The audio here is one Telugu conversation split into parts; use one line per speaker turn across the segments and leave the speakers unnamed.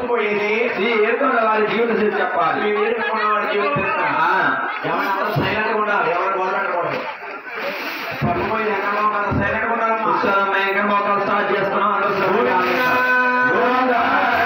పోయేది
ఈ ఏడుకొండ వారి జీవిత స్థితి చెప్పాలి
మీ వేడుకున్న వాడి జీవితం చరిత్ర.
ఆ,
ఎవరు అందరూ సైలెంట్ ఉండాలి ఎవరు గోలపెట్టకూడదు పడిపోయి ఎక్కడ ఉన్నారు సైలెంట్ ఉండాలమ్మా
కూర్చోదమ్మా, ఇంకా మోకాలు స్టార్ట్ చేస్తున్నాం అందరూ శ్రద్ధగా ఆనందించాలి. గోవిందా.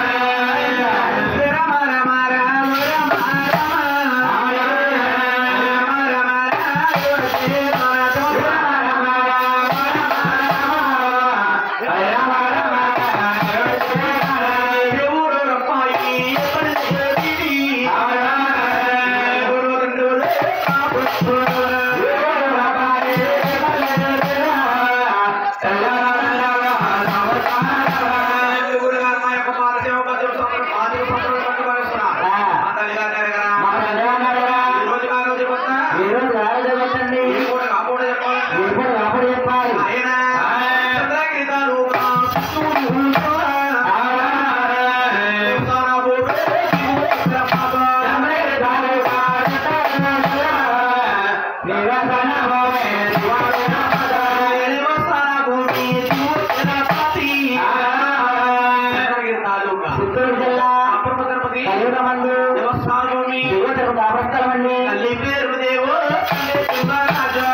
చిత్తూరు జిల్లా కలియుగమందు యువతకు దాపస్థలమండి
తల్లి పేరు దేవో రాజా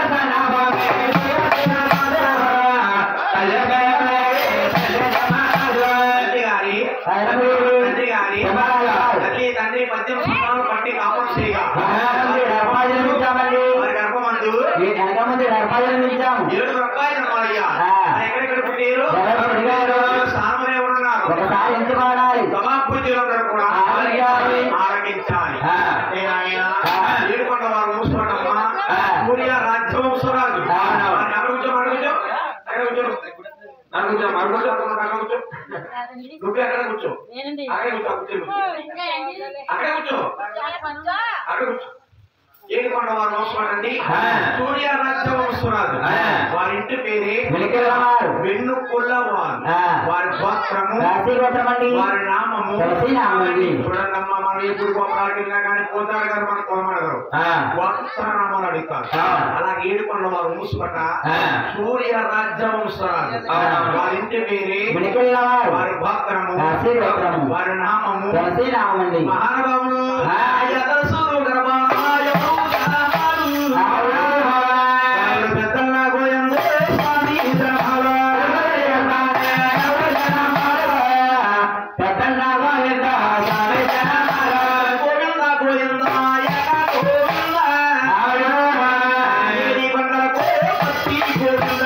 తల్లి గారి తండ్రి గారి తల్లి తండ్రి పద్యం సంవత్సరాలు పట్టి కాపం చేయగా వారి గర్భమందు
ఎంతమంది నిర్మాణించాము
ఏడు రూపాయలు అమ్మాయ్యా ఎక్కడెక్కడ పుట్టారు
ఎవరు పుట్టారు?
సామనే ఉన్నారు
ఒకసారి ఎందుకు వాడాలి
సభాపూజ్యులందరూ కూడా
ఆలకించాలి.
ఆలకించాలి
ఆ.
అంటే ఆయన
ఆ.
ఏడుకొండ వారు మూసుకోండమ్మా
ఆ.
సూర్య రాజ్యవంశరాజు
ఆ.
వారిని అక్కడ కూర్చో అక్కడ కూర్చో అక్కడ కూర్చో
అక్కడ కూర్చో, అక్కడ కూర్చో.
అక్కడ కూర్చో నువ్వు అక్కడ కూర్చో
నేనండి
అక్కడే కూర్చో కూర్చో అక్కడే కూర్చో అక్కడ కూర్చో ఏడుకొండ వారు మోసపడండి
ఆ.
సూర్య రాజ్యవంశరాజు
ఆ.
వారి ఇంటి పేరే
వెలికిరవారు
వెన్నుకుల్ల వారు
ఆ.
వారి గోత్రము
రాశిగోత్రమండి
వారి నామము
తులసి నామండి.
చూడండమ్మా మనం ఎప్పుడు గోపాలకి వెళ్ళినా కానీ పోతాడు గారు మన కొలమడగారు
ఆ,
గోత్ర నామాలు అడుగుతారు
ఆ.
అలాగే ఏడుకొండ వారు మూసుపట
ఆ.
సూర్య రాజ్యవంశరాజు
అవునవును.
వారి ఇంటి పేరే
వెలికిరవారు
వారి గోత్రము
రాశి గోత్రము.
వారి నామము
తులసి నామండి
మహానుభావులు
ఆ.
యదసురు గర్భాయము ధనమాలు. వారు పెద్దల గోయందు స్వామి ద్రమల. గోవింద గోవింద యక గోవింద. ఏడి కొండలకు పత్తి గోవింద.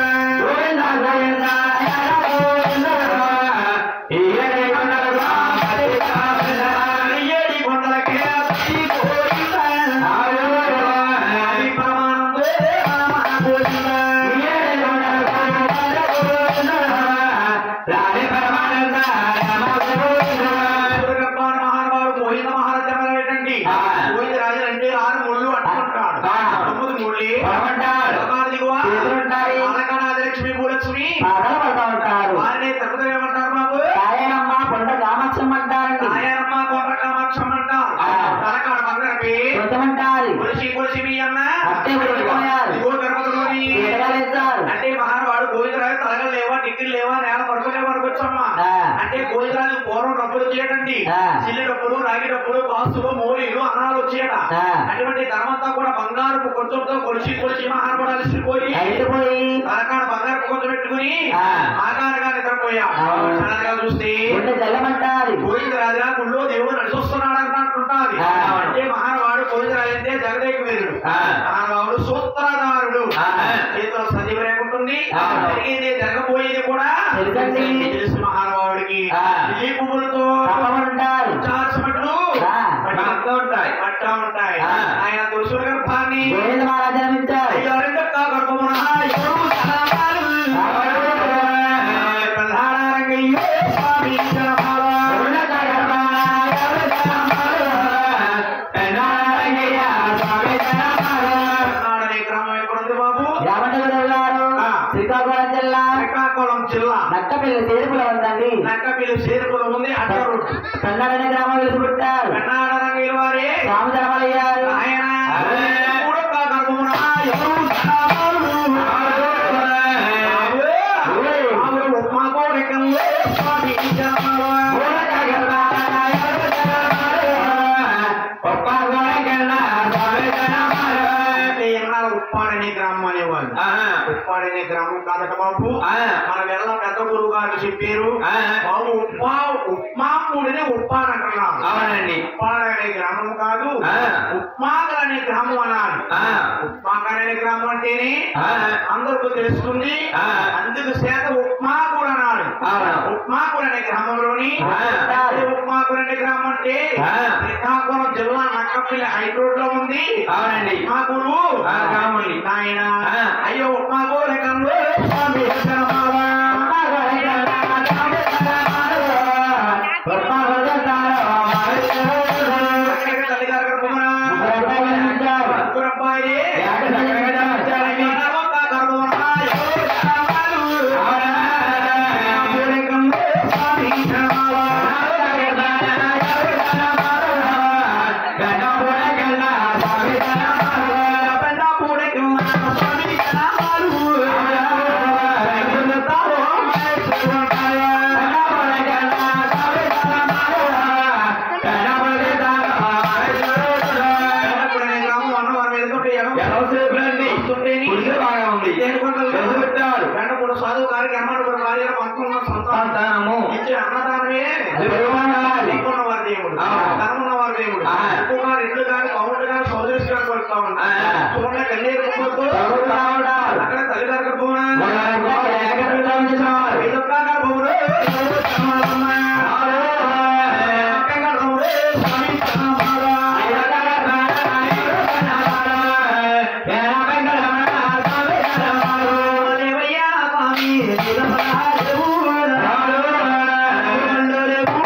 ఏడి కొండలకే పత్తి గోవింద. ఆది ప్రమాణంబు రామ గోవింద. సూర్యగర్భాన మహానుభావుడు మోహిత మహారాజా ఏంటండి
ఆ.
మోహిత రాజు అంటే ఆరు ముళ్ళు అట్టుకుంటాడు
ఆ.
తొమ్మిది ముళ్ళి
పడమంటాడు.
పదహారు దిగువ
చేతులుంటాయి.
ఆలకానాథలక్ష్మి భూలక్ష్మి
పాటలు పడతా ఉంటారు
వారిని తగ్గుతారు ఏమంటారు బాబు
కాయనమ్మ కొండ కామాక్షం అంటారండి
నాయనమ్మ కోట కామాక్షం అంటారు
ఆ.
తలకాడ బంగారపి
కొంచెమంటారు
కొలిసి కొలిసి మీ అన్న
అట్టే కొలిసిపోయారు.
ఇదిగో గర్భంలోని
ఎడగలేస్తారు
అంటే మహానుభావుడు గోవిందరాజు తలగలు లేవా టిక్కిలు లేవా నేల పడుకునే పడుకోవచ్చమ్మా
ఆ.
అంటే గోవిందరాజు పూర్వం డబ్బులు చేయటండి
ఆ.
చిల్లి డబ్బులు రాగి డబ్బులు కాసులు మోరీలు అన్నాలు వచ్చేట
ఆ.
అటువంటి ధనమంతా కూడా బంగారు కొంచెంతో కొలిసి కొలిసి మహానుభావుడు అలసిపోయి
అయిపోయి
తలకాడ బంగారు కొంచెం పెట్టుకుని
ఆ.
ఆకారంగా నిద్రపోయా
అవును.
సడన్గా చూస్తే
గుండె జల్లమంటారు
గోవిందరాజుగా గుళ్ళో దేవుడు నడిచొస్తున్నాడు అంటుంటాది
ఆ.
అంటే మహానుభావుడు గోవిందరాజు అంటే జగదేక వీరుడు
ఆ.
మహానుభావుడు సూత్రధారుడు
ఆ.
చేతిలో సజీవ ఉంటుంది
ఆ.
జరిగేది జరగబోయేది కూడా
తెలుసండి.
తెలుసు మహానుభావుడికి
ఆ.
ఈ పువ్వులతో
తప్పమంటారు
చాల్సినట్లు
ఆ.
పడతా ఉంటాయి
పట్టా ఉంటాయి
ఆ.
ఆయన తులసి గర్భాన్ని
గోవింద మహారాజు జన్మించారు
అయ్యో రెండు గర్భమున ఎవరు సలామాలు. ప్రధానారంగయ్యో స్వామి జనమాల. కర్ణాటక గ్రామం ఎక్కడుంది బాబు
రామచంద్రరావు గారు
ఆ.
శ్రీకాకుళం జిల్లా
శ్రీకాకుళం జిల్లా
నక్కపల్లి చేరుపులో ఉందండి
నక్కపిల్లి చేరుకుల ఉంది అడ్డ రోడ్డు
కన్నడని గ్రామం వెలుసు పుట్టారు
కర్ణాటక రంగయ్య వారే
రామచరమలయ్యారు
ఆయన మూడొక్క గర్భమున ఎవరు సలామాలు. బాబు, బాబు ఉప్మా కోరికల్లో స్వామి జనమాల. ఉప్పాడనే గ్రామం కాదట బాబు
ఆ.
మన వెళ్ళ పెద్ద గురువు గారు చెప్పారు
ఆ.
బాబు ఉప్పా ఉప్మాపుడిని ఉప్పానంటున్నాం
అవునండి
ఉప్పాడనే గ్రామం కాదు
ఆ.
ఉప్మాకర్ అనే గ్రామం అనాలి
ఆ.
ఉప్మాకర్ అనే గ్రామం అంటేనే
ఆ.
అందరికీ తెలుస్తుంది
ఆ.
అందుకు చేత ఉప్మాకుడు అన్నాడు
అవును.
ఉప్మాకుడు అనే గ్రామంలోని
ఆ.
అదే ఉప్మాకుడు అనే గ్రామం అంటే
ఆ.
శ్రీకాకుళం జిల్లా నక్కపల్లి హైకోర్టు లో ఉంది
అవునండి
ఉప్మాకుడు
ఆ, గ్రామం.
నాయన
ఆ.
అయ్యో ఉప్మాకుడు కన్ను స్వామి శరణమావా. అక్కడికి తల్లిగారు గర్భమునా. అంకురబ్బాయి. గర్భమున గర్భమున అయ్యో శరణమాలు. ఉప్మాకుడు కన్ను స్వామి శరణమావా.
సంతానము
అన్నదానమే నీకున్న వారి దేవుడు ధనమున్న వారి దేవుడు
ఆ.
ఎక్కువ గారు ఇల్లు కానీ కౌంట్ కానీ సౌదరి గారు కొడుతా
ఆ.
ఉంటారు చూడండి కన్నీరు కుమ్మకు. అక్కడ తల్లిగారు గర్భమున ఇదొక్క గర్భములు సమానమ్మ. అక్క గర్భములు స్వామి సమానమ్మ. దేవయ్యా స్వామి నిలబడాలేవు. నిలబడలేవు.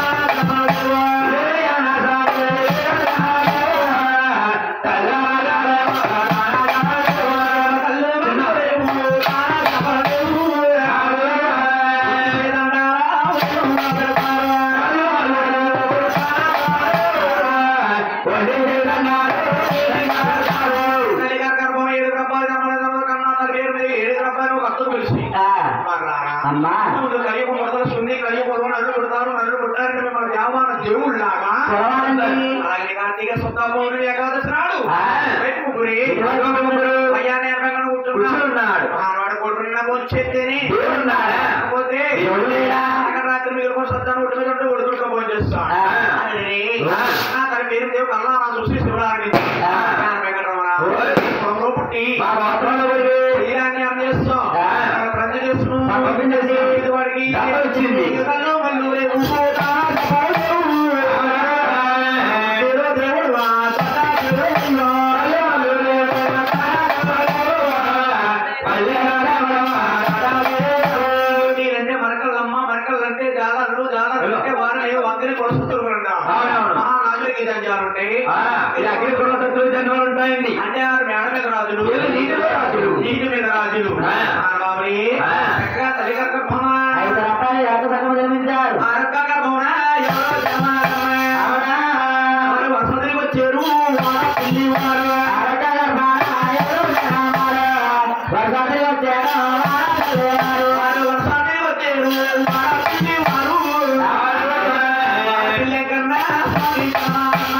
తల్లిగారు గర్భం ఏడు గర్భాలు కమ్మల కన్నా తన పేరు మీద ఏడు గర్భాలు ఒక అత్తు పిలిచి
అమ్మా
ముందు కలియుగ మొదలుస్తుంది కలియుగంలో నన్ను పుడతారు నన్ను పుట్టారంటే మిమ్మల్ని దేవాన దేవుళ్ళలాగా
పొలవాలండి.
అలాగే కార్తీక శుద్ధ పౌర్ణమి ఏకాదశి నాడు
ఆ.
బయట ముగ్గురి
ఇదిగో ముగ్గురు.
అయ్యానే ఎక్కడ
కూర్చున్నాడు.
ఆనాడు కొడుకున్న వచ్చేస్తేనే
దేవుడున్నాడా?
కాకపోతే
దేవుడు లేడా?
అక్కడ రాత్రి మీరు సత్తాను ఒడ్డు మీద ఉంటే ఒడుకుంటూ భోజనం చేస్తాడు
ఆ.
అదే.
ఆ.
నా తన పేరు దేవుడు అల్లా నా సృష్టి శివరాన్ని
ఆ.
వెంకటరమణ
ఓయ్.
పొలంలో పుట్టి
మా గోత్రంలో పుట్టి.
శరీరాన్ని అందజేస్తాం
ఆ.
ప్రజ చేస్తున్నాం
మా పంపించేసి
ఇది వాడికి
దెబ్బ వచ్చింది.
కళ్ళు మళ్ళు రేపు పోతా దేవుడు దేవుడు వా, సదా దేవుడు వా. మీరంటే మరకల్లమ్మ మరకల్లంటే జాలర్లు జాలర్లు అంటే వారిని వంకని కొడుస్తుంటారు
అవునవును.
మహారాజులకి ఇదంటారుంటే
ఉంటాయండి
అంటే వారు మేడ మీద రాజులు
వీళ్ళు నీటి మీద రాజులు.
నీటి మీద రాజులు
ఆ.
బాబరి
ఆ.
చక్కగా తల్లి గర్భమా
ఐదు రకాల యాగ సంఘం జన్మించారు
ఆ రక్క గర్భమునా ఎవరో జన్మారమ్మ. వారు వసతికి వచ్చారు వాళ్ళ పిల్లి వారు వారు వసతికి వచ్చారు వాళ్ళ పిల్లి వారు వాళ్ళ పిల్ల కన్నా స్వామి సమానమ్మ.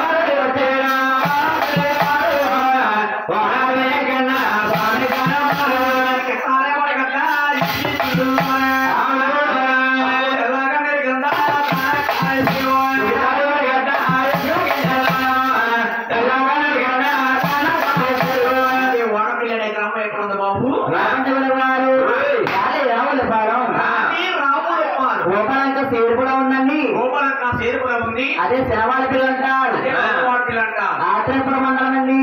సేరు కూడా ఉందండి అదే శనవాళ్ళ పిల్లలు అంటారు ఆత్రేయపురం మండలం అండి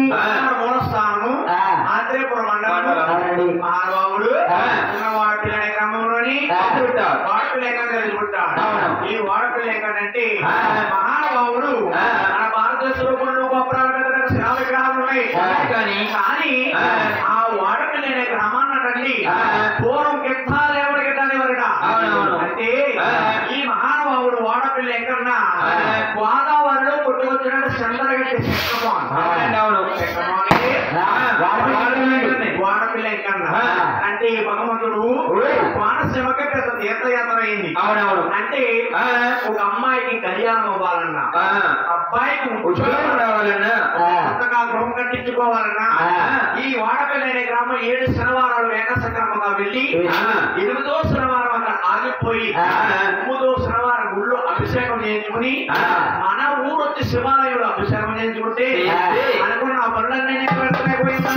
ఆ. అవునండి
మహానుభావుడు
ఆ.
వాడపిల్ల అనే గ్రామంలోని
ఆ.
వాడపిల్ల ఎక్కడ తెలిసిపుట్టాడు
అవును.
ఈ వాడపిల్ల ఎక్కడంటే
ఆ.
మహానుభావుడు
ఆ.
మన భారతదేశంలో కొన్ని గొప్ప శిలా విగ్రహాలు ఉన్నాయి
ఆ. కానీ
కానీ
ఆ.
ఆ వాడపిల్ల అనే గ్రామాన్నటండి
ఆ.
పూర్వం గిట్టాలేవడి గిట్టాలేవరట
అవునవును.
అంటే
ఆ.
ఈ మహానుభావుడు వాడపిల్ల ఎక్కడన్నా
ఆ.
గోదావరిలో పుట్టుకొచ్చినట్టు చంద్రగట్టి శంకరమోహన్
అవునండి, అవును.
శంకరమోహన్కి
ఆ, వాడపిల్ల ఎక్కడండి?
వాడపిల్ల ఎక్కడన్నా
ఆ.
అంటే ఈ భగవంతుడు
ఓయ్.
కోనసీమకి పెద్ద తీర్థయాత్ర అయింది
అవునవును
అంటే
ఆ.
ఒక అమ్మాయికి కళ్యాణం అవ్వాలన్నా
ఆ.
అబ్బాయికి
ఉద్యోగం రావాలన్నా
కొత్తగా గృహం కట్టించుకో ఎత్తుకోవాలన్నా
ఆ.
ఈ వాడపల్లి అనే గ్రామం ఏడు శనివారాలు ఏకసక్రమంగా వెళ్ళి
ఆ.
ఎనిమిదో శనివారం అక్కడ ఆగిపోయి
ఆ.
తొమ్మిదో శనివారం గుళ్ళో అభిషేకం చేయించుకుని
ఆ.
మన ఊరు వచ్చి శివాలయంలో అభిషేకం చేయించుకుంటే
చేస్తే
అనుకున్న ఆ పనులన్నీ నేను వెంటనే పోయిందా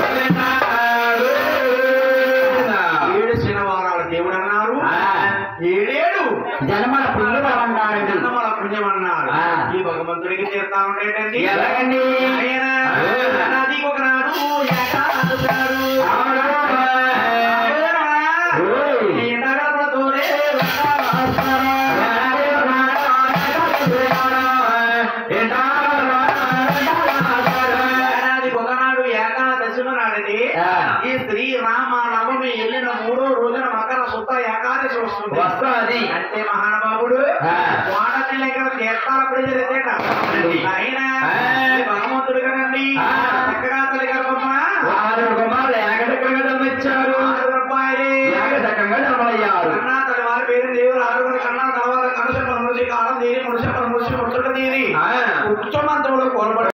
ఏడు శనివారాలు దేవుడు అన్నారు
ఆ.
ఏడేడు
జన్మల పుణ్యం అన్నారండి
జన్మల పుణ్యం అన్నారు
ఆ.
ఈ భగవంతుడికి తీర్థాలు ఉండేటండి
ఎలాగండి?
ఆయన
ఆ.
నది ఒకనాడు ఏకాదశినాడు.
ఓయ్.
ఈ నగరములతోనే వస్తారా? ఏడాది ఒకనాడు ఏకాదశి నాడని
ఆ.
ఈ శ్రీరామ నవమి వెళ్ళిన మూడో రోజున మకర శుద్ధ ఏకాదశి వస్తుంది
వస్తుంది.
అంటే మహానుభావుడు
ఆ.
వాడపిల్ల ఇక్కడ తీర్థాలప్పుడు జరిగితేట ఆయన
ఆ.
ఈ భగవంతుడు కదండి
ఆ.
చక్కగా తల్లి గర్భమ్మ
ఆరుగురు కుమారులు ఏకచక్రంగా జన్మించారు
ఆరు రూపాయలే
ఏకచక్రంగా జన్మలయ్యారు
కన్నా తల్లి వారి పేరు దేవుడు ఆరుగురు కన్నా తర్వాత కనుష పరమృషి కాలం తీరి మనుష పరమృషి ముడుచుట తీరి
ఆ.
ఉచ్చమంతుడు కోల్పడి